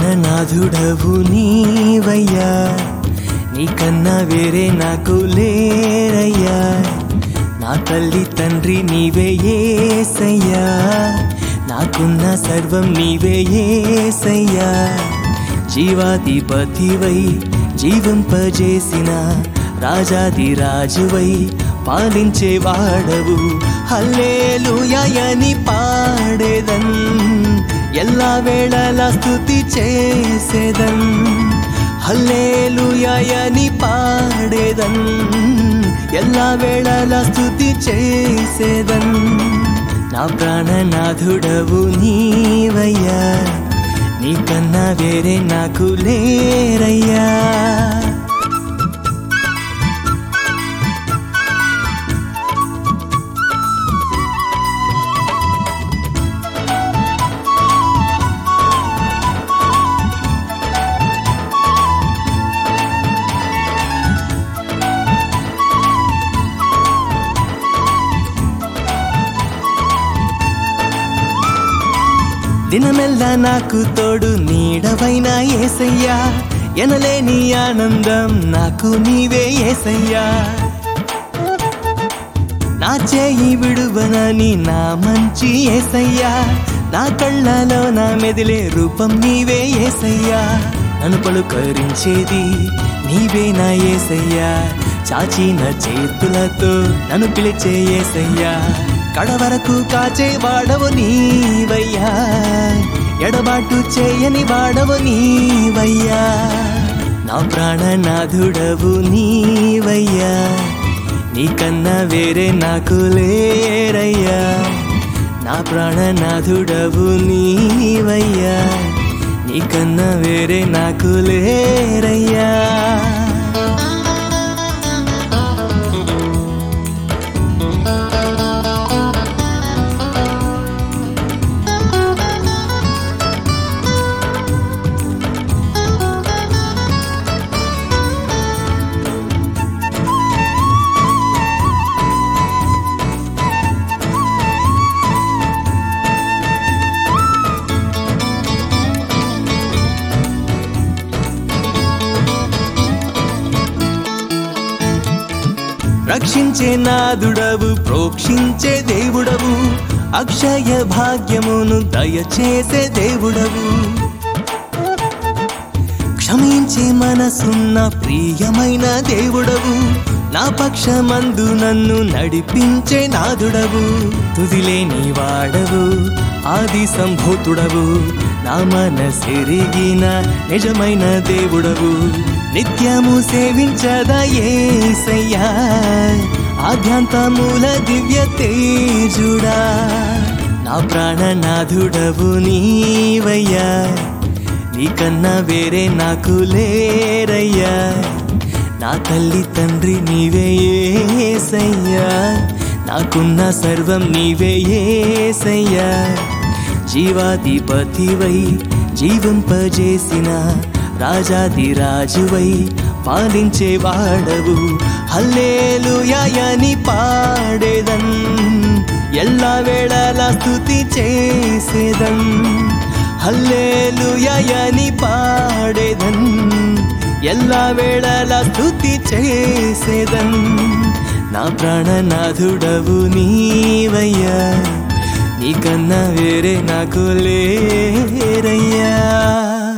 ప్రాణనాథుడవు నీవయ్యా నీకన్నా వేరే నాకు లేరయ్యా నా తల్లి తండ్రి నీవే ఏసయ్యా నాకున్న సర్వం నీవే ఏసయ్యా జీవాధిపతివై జీవింపజేసిన రాజాది రాజువై పాలించే వాడవు హల్లేలుయని పాడేదన్ ఎల్లా వేళలా స్తుతి చేసేదన్ హల్లేలుయని పాడేదన్ ఎల్లా వేళలా స్తుతి చేసేదన్ నా ప్రాణనాథుడవు నీవయ్యా నీకన్నా వేరే నాకు లేరయ్యా దినమెల్లా నాకు తోడు నీడవైన ఏసయ్యా ఎనలేని ఆనందం నాకు నీవే ఏసయ్యా నా చేయి విడువనని నా మంచి ఏసయ్యా నా కళ్ళలో నా మెదిలే రూపం నీవే ఏసయ్యా నన్ను పలుకరించేది నీవే నా ఏసయ్యా చాచిన చేతులతో నన్ను పిలిచే ఏసయ్యా కడవరకు కాచే వాడవు నీవయ్యా ఎడబాటు చేయని వాడవు నీవయ్యా నా ప్రాణనాథుడవు నీవయ్యా నీకన్నా వేరే నాకు లేరయ్యా నా ప్రాణనాథుడవు నీవయ్యా నీకన్నా వేరే నాకు లేరయ్యా రక్షించే నాదుడవు ప్రోక్షించే దేవుడవు అక్షయ భాగ్యమును దయచేసే దేవుడవు క్షమించే మనసున్న ప్రియమైన దేవుడవు నా పక్షమందు నన్ను నడిపించే నాదుడవు తుదిలేని వాడవు ఆది సంభూతుడవు నా మనసెరిగిన నిజమైన దేవుడవు నిత్యము సేవించదా ఏసయ్యా ఆద్యంతమూల దివ్య తేజుడా నా ప్రాణనాథుడవు నీవయ్యా నీకన్నా వేరే నాకు లేరయ్యా నా తల్లి తండ్రి నీవే ఏసయ్యా నాకున్న సర్వం నీవే ఏసయ్యా జీవాధిపతివై జీవింపజేసిన రాజాది రాజువై పాలించే వాడవు హల్లేలుయాయని పాడేదన్ ఎల్లా వేళలా స్తుతి చేసేదన్ హల్లేలుయాయని పాడేదన్ ఎల్లా వేళలా స్తుతి చేసేదన్ నా ప్రాణనాథుడవు నీవయ్యా నీకన్నా వేరే నాకు లేరయ్యా